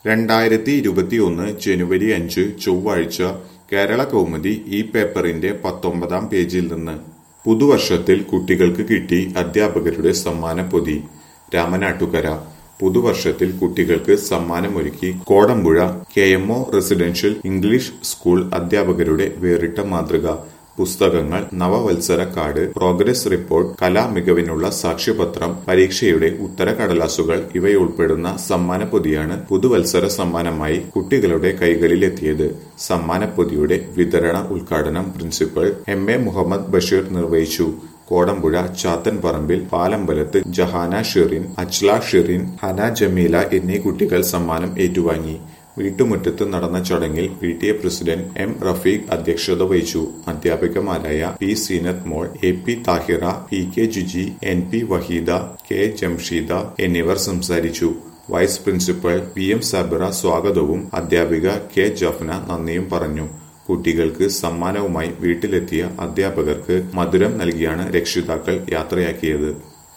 രണ്ടായിരത്തി ഇരുപത്തിയൊന്ന് ജനുവരി അഞ്ച് ചൊവ്വാഴ്ച കേരള കൗമുദി ഈ പേപ്പറിന്റെ പത്തൊമ്പതാം പേജിൽ നിന്ന് പുതുവർഷത്തിൽ കുട്ടികൾക്ക് കിട്ടി അധ്യാപകരുടെ സമ്മാനപ്പൊതി രാമനാട്ടുകര പുതുവർഷത്തിൽ കുട്ടികൾക്ക് സമ്മാനമൊരുക്കി Kodampuzha K M O residential English school അധ്യാപകരുടെ വേറിട്ട മാതൃക പുസ്തകങ്ങൾ നവവത്സര കാർഡ് പ്രോഗ്രസ് റിപ്പോർട്ട് കലാമികവിനുള്ള സാക്ഷ്യപത്രം പരീക്ഷയുടെ ഉത്തരക്കടലാസുകൾ ഇവയുൾപ്പെടുന്ന സമ്മാനപ്പൊതിയാണ് പുതുവത്സര സമ്മാനമായി കുട്ടികളുടെ കൈകളിലെത്തിയത് സമ്മാനപ്പൊതിയുടെ വിതരണ ഉദ്ഘാടനം principal M A Muhammad Basheer നിർവഹിച്ചു കോടമ്പുഴ ചാത്തൻപറമ്പിൽ പാലമ്പലത്ത് ജഹാന ഷെറിൻ അച്ല ഷെറിൻ ഹന ജമീല എന്നീ കുട്ടികൾ സമ്മാനം ഏറ്റുവാങ്ങി വീട്ടുമുറ്റത്ത് നടന്ന ചടങ്ങിൽ P T A president M Rafeeq അധ്യക്ഷത വഹിച്ചു അധ്യാപികമാരായ P Seenath mol A P Thahira P K Juji N P Waheeda K Jamsheeda എന്നിവർ സംസാരിച്ചു vice principal P M Sabara സ്വാഗതവും അധ്യാപിക കെ ജഫ്ന നന്ദിയും പറഞ്ഞു കുട്ടികൾക്ക് സമ്മാനവുമായി വീട്ടിലെത്തിയ അധ്യാപകർക്ക് മധുരം നൽകിയാണ് രക്ഷിതാക്കൾ യാത്രയാക്കിയത്